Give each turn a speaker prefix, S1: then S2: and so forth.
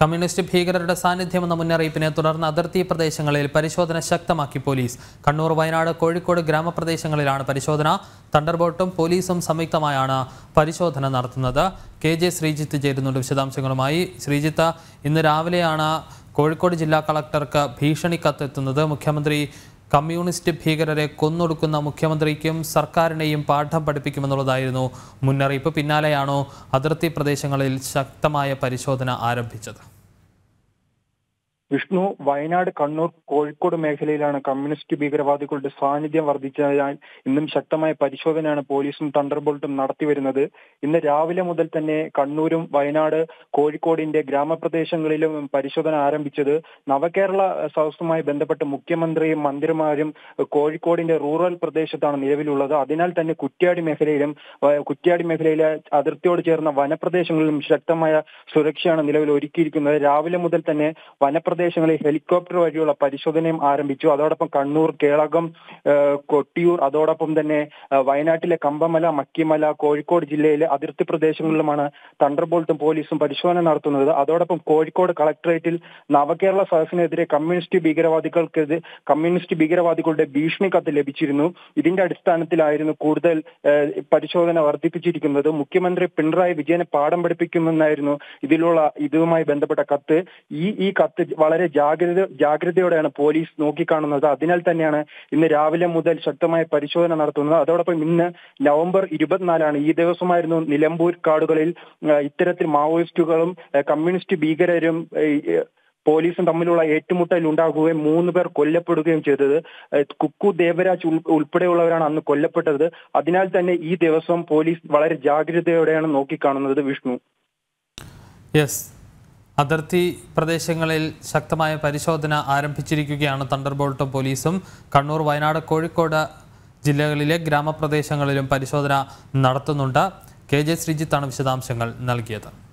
S1: communist ഭീകരരുടെ സാന്നിധ്യമെന്ന മുന്നറിയിപ്പിനെ തുടർന്ന് അതിർത്തി പ്രദേശങ്ങളിൽ പരിശോധന ശക്തമാക്കി പോലീസ് കണ്ണൂർ വയനാട് കോഴിക്കോട് ഗ്രാമപ്രദേശങ്ങളിലാണ് പരിശോധന തണ്ടർബോട്ടും പോലീസും സംയുക്തമായാണ് പരിശോധന നടത്തുന്നത് കെ ജെ ശ്രീജിത്ത് ചേരുന്നുണ്ട് വിശദാംശങ്ങളുമായി ശ്രീജിത്ത് ഇന്ന് രാവിലെയാണ് കോഴിക്കോട് ജില്ലാ കളക്ടർക്ക് ഭീഷണി കത്തെത്തുന്നത് മുഖ്യമന്ത്രി കമ്മ്യൂണിസ്റ്റ് ഭീകരരെ കൊന്നൊടുക്കുന്ന മുഖ്യമന്ത്രിക്കും സർക്കാരിനെയും പാഠം പഠിപ്പിക്കുമെന്നുള്ളതായിരുന്നു മുന്നറിയിപ്പ് പിന്നാലെയാണോ അതിർത്തി പ്രദേശങ്ങളിൽ ശക്തമായ പരിശോധന ആരംഭിച്ചത്
S2: വിഷ്ണു വയനാട് കണ്ണൂർ കോഴിക്കോട് മേഖലയിലാണ് കമ്മ്യൂണിസ്റ്റ് ഭീകരവാദികളുടെ സാന്നിധ്യം വർദ്ധിച്ചതിനാൽ ഇന്നും ശക്തമായ പരിശോധനയാണ് പോലീസും തണ്ടർബോൾട്ടും നടത്തിവരുന്നത് ഇന്ന് രാവിലെ മുതൽ തന്നെ കണ്ണൂരും വയനാട് കോഴിക്കോടിന്റെ ഗ്രാമപ്രദേശങ്ങളിലും പരിശോധന ആരംഭിച്ചത് നവകേരള സദസ്സുമായി ബന്ധപ്പെട്ട് മുഖ്യമന്ത്രിയും മന്ത്രിമാരും കോഴിക്കോടിന്റെ റൂറൽ പ്രദേശത്താണ് നിലവിലുള്ളത് അതിനാൽ തന്നെ കുറ്റ്യാടി മേഖലയിലും ഏഹ്, കുറ്റ്യാടി മേഖലയിലെ അതിർത്തിയോട് ചേർന്ന വനപ്രദേശങ്ങളിലും ശക്തമായ സുരക്ഷയാണ് നിലവിൽ ഒരുക്കിയിരിക്കുന്നത് രാവിലെ മുതൽ തന്നെ വനപ്രദേശങ്ങളിൽ ഹെലികോപ്റ്റർ വഴിയുള്ള പരിശോധനയും ആരംഭിച്ചു അതോടൊപ്പം കണ്ണൂർ കേളകം ഏഹ്, കൊട്ടിയൂർ അതോടൊപ്പം തന്നെ ഏഹ്, വയനാട്ടിലെ കമ്പമല മക്കിമല കോഴിക്കോട് ജില്ലയിലെ അതിർത്തി പ്രദേശങ്ങളിലുമാണ് തണ്ടർബോൾട്ടും പോലീസും പരിശോധന നടത്തുന്നത് അതോടൊപ്പം കോഴിക്കോട് കളക്ടറേറ്റിൽ നവകേരള സദസ്സിനെതിരെ കമ്മ്യൂണിസ്റ്റ് ഭീകരവാദികൾക്കെതിരെ കമ്മ്യൂണിസ്റ്റ് ഭീകരവാദികളുടെ ഭീഷണി കത്ത് ലഭിച്ചിരുന്നു ഇതിന്റെ അടിസ്ഥാനത്തിലായിരുന്നു കൂടുതൽ ഏഹ്, പരിശോധന വർദ്ധിപ്പിച്ചിരിക്കുന്നത് മുഖ്യമന്ത്രി പിണറായി വിജയനെ പാഠം പഠിപ്പിക്കുമെന്നായിരുന്നു ഇതിലുള്ള ഇതുമായി ബന്ധപ്പെട്ട കത്ത് ഈ ഈ കത്ത് വളരെ ജാഗ്രത ജാഗ്രതയോടെയാണ് പോലീസ് നോക്കിക്കാണുന്നത് അതിനാൽ തന്നെയാണ് ഇന്ന് രാവിലെ മുതൽ ശക്തമായ പരിശോധന നടത്തുന്നത് അതോടൊപ്പം ഇന്ന് നവംബർ ഇരുപത്തിനാലാണ് ഈ ദിവസമായിരുന്നു നിലമ്പൂർ കാടുകളിൽ ആ, ഇത്തരത്തിൽ മാവോയിസ്റ്റുകളും ആ, കമ്മ്യൂണിസ്റ്റ് ഭീകരരും ആ, ഈ, പോലീസും തമ്മിലുള്ള ഏറ്റുമുട്ടൽ ഉണ്ടാകുകയും മൂന്ന് പേർ കൊല്ലപ്പെടുകയും ചെയ്തത് ഏഹ് കുക്കു ദേവരാജ് ഉൾ- ഉൾപ്പെടെയുള്ളവരാണ് അന്ന് കൊല്ലപ്പെട്ടത് അതിനാൽ തന്നെ ഈ ദിവസം പോലീസ് വളരെ ജാഗ്രതയോടെയാണ് നോക്കിക്കാണുന്നത് വിഷ്ണു
S1: യെസ് അതിർത്തി പ്രദേശങ്ങളിൽ ശക്തമായ പരിശോധന ആരംഭിച്ചിരിക്കുകയാണ് തണ്ടർബോൾട്ടും പോലീസും കണ്ണൂർ വയനാട് കോഴിക്കോട് ജില്ലകളിലെ ഗ്രാമപ്രദേശങ്ങളിലും പരിശോധന നടത്തുന്നുണ്ട് കെ ജെ ശ്രീജിത്താണ് വിശദാംശങ്ങൾ നൽകിയത്